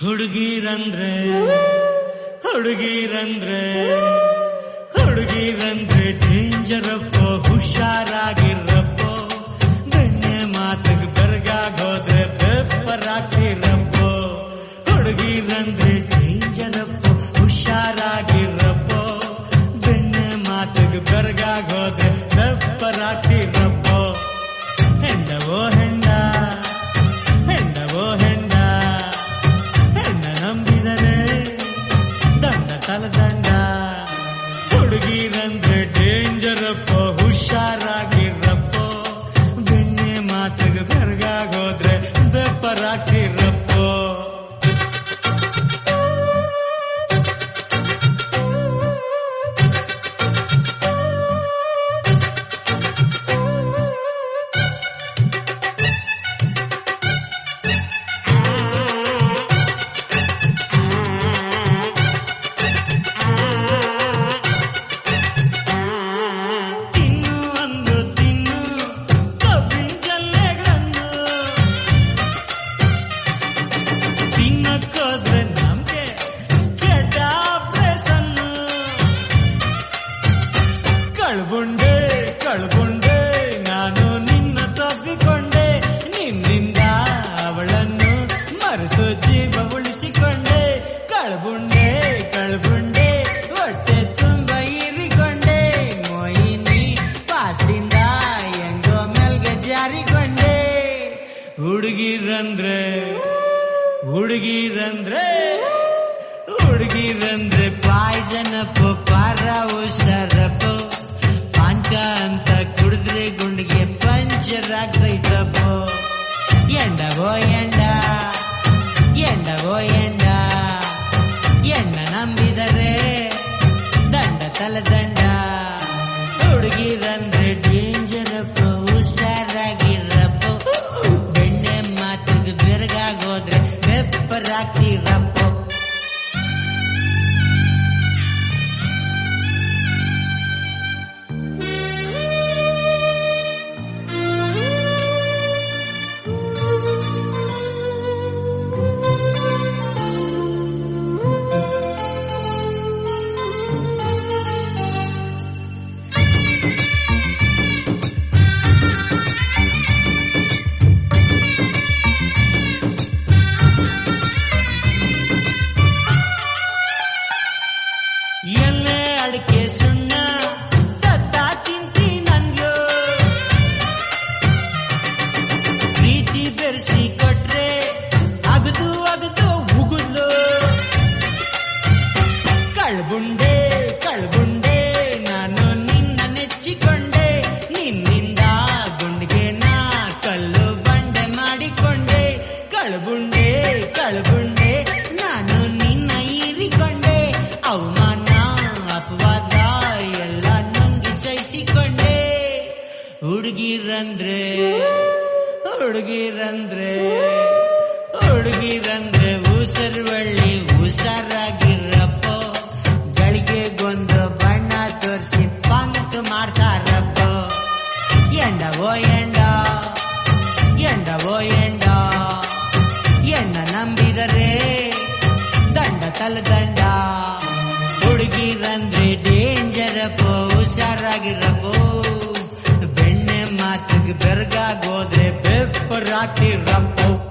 ಹುಡುಗಿರಂದ್ರೆ ಹುಡುಗಿರಂದ್ರೆ ಹುಡುಗಿರಂದ್ರೆ ಡೇಂಜರಪ್ಪ ಹುಷಾರಾಗಿರಪ್ಪ ಬೆಣ್ಣೆ ಮಾತಿಗೆ ಬೆರಗಾಗೋದ್ರೆ ಬೆಪ್ಪರಾಗ್ತಿರಪ್ಪ ಹುಡುಗಿರಂದ್ರೆ ಡೇಂಜರಪ್ಪ ಹುಷಾರಾಗಿರಪ್ಪ ಬೆಣ್ಣೆ ಮಾತಿಗೆ ಬೆರಗಾಗೋದ್ರೆ ಬೆಪ್ಪರಾಗ್ತಿರಪ್ಪ ಹೆಂಡವೋ ಹೆಂಡ ಹೆಂಡವೋ ಹೆಂಡ ಹೆಣ್ಣ ನಂಬಿದರೆ ದಂಡ ತಲದಂಡ ಹುಡುಗಿರಂದ್ರೆ ಡೇಂಜರಪ್ಪ ಹುಷಾರಾಗಿರಪ್ಪ ಬೆಣ್ಣೆ ಮಾತಿಗೆ ಬೆರಗಾಗೋದ್ರೆ ಬೆಪ್ಪರಾಗ್ತಿರಪ್ಪ ತಿನ್ನು ಅಂದು ತಿನ್ನು ಕಬ್ಬಿನ ಜಲ್ಲೆಗಳನ್ನು ತಿನ್ನಕ್ಕೋದ್ರೆ ನಮ್ಗೆ ಕೆಟ್ಟ ಆಪ್ರೇಷನ್ನು ಕಳ್ಬುಂಡೆ ಕಳ್ಬುಂಡೆ ನಾನು ನಿನ್ನ ತಪ್ಪಿಕೊಂಡೆ ನಿನ್ನಿಂದ ಅವಳನ್ನು ಮರೆತು ಜೀವ ಉಳಿಸಿಕೊಂಡೆ ಕಳ್ಬುಂಡೆ ಕಳ್ಬುಂಡೆ ಹೊಟ್ಟೆ ತುಂಬ ಇರಿಕೊಂಡೆ ಮೊಯಿನಿ ಪಾಸ್ದಿಂದ ಹೆಂಗೋ ಮೆಲ್ಗೆ ಜಾರಿಕೊಂಡೆ ಹುಡುಗಿರಂದ್ರೆ ಹುಡುಗಿರಂದ್ರೆ ಹುಡುಗಿರಂದ್ರೆ ಪಾಯ್ಸನಪ್ಪ ಪಾರ ಹುಷಾರಪ್ಪ ಪಾನ್ಕ ಅಂತ ಕುಡಿದ್ರೆ ಗುಂಡಿಗೆ ಪಂಚರ್ ಆಗ್ತೈತಪ್ಪ ಎಂಡವೋ ಎಂಡ ಎಂಡವೋ ಎಂಡ ಎಣ್ಣ ನಂಬಿದರೆ ದಂಡ ತಲದಂಡ ಹುಡುಗಿರಂದ್ರೆ ಡೇಂಜರಪ್ಪ ಹುಷಾರಾಗಿರಪ್ಪ ಬೆಣ್ಣೆ ಮಾತಿಗೆ ಬೆರಗಾಗೋದ್ರೆ ಬೆಪ್ಪರಾಗ್ತಿರಪ್ಪ ಎಲ್ಲೇ ಅಡಿಕೆ ಸುಣ್ಣ ತತ್ತ ತಿಂತಿ ನನ್ಯೋ ಪ್ರೀತಿ ಬೆರೆಸಿ ಕೊಟ್ರೆ ಅಗದು ಅಗದು ಉಗುದ್ಲು ಕಳ್ಬುಂಡೆ ಕಳ್ಬುಂಡೆ ನಾನು ನಿನ್ನ ನೆಚ್ಚಿಕೊಂಡೆ ನಿನ್ನಿಂದ ಗುಂಡಿಗೆ ನಾ ಕಲ್ಲು ಬಂಡೆ ಮಾಡಿಕೊಂಡೆ ಕಳ್ಬುಂಡೆ ಕಳ್ಬುಂಡೆ ನಾನು ನಿನ್ನ ಹೀರಿಕೊಂಡೆ ಅವಮಾನ ಅಪವಾದ ಎಲ್ಲ ನುಂಗಿ ಸಹಿಸಿಕೊಂಡೆ ಹುಡುಗಿರಂದ್ರೆ ಹುಡುಗಿರಂದ್ರೆ ಹುಡುಗಿರಂದ್ರೆ ಉಸರ್ವಳ್ಳಿ ಹುಷಾರಾಗಿರಪ್ಪ ಗಳಿಗೆಗೊಂದು ಬಣ್ಣ ತೋರಿಸಿ ಪಂಕ್ ಮಾಡ್ತಾರಪ್ಪ ಎಂಡವೋ ಎಂಡ ಎಂಡವೋ ಎಂಡ ಎಣ್ಣ ನಂಬಿದರೆ ದಂಡ ತಲದಂಡ ಹುಡುಗಿರಂದ್ರೆ ಡೇಂಜರಪ್ಪ ಹುಷಾರಾಗಿರಪ್ಪೋ ಬೆಣ್ಣೆ ಮಾತಿಗೆ ಬೆರಗಾಗೋದ್ರೆ ಬೆಪ್ಪರಾಗ್ತಿರಪ್ಪೋ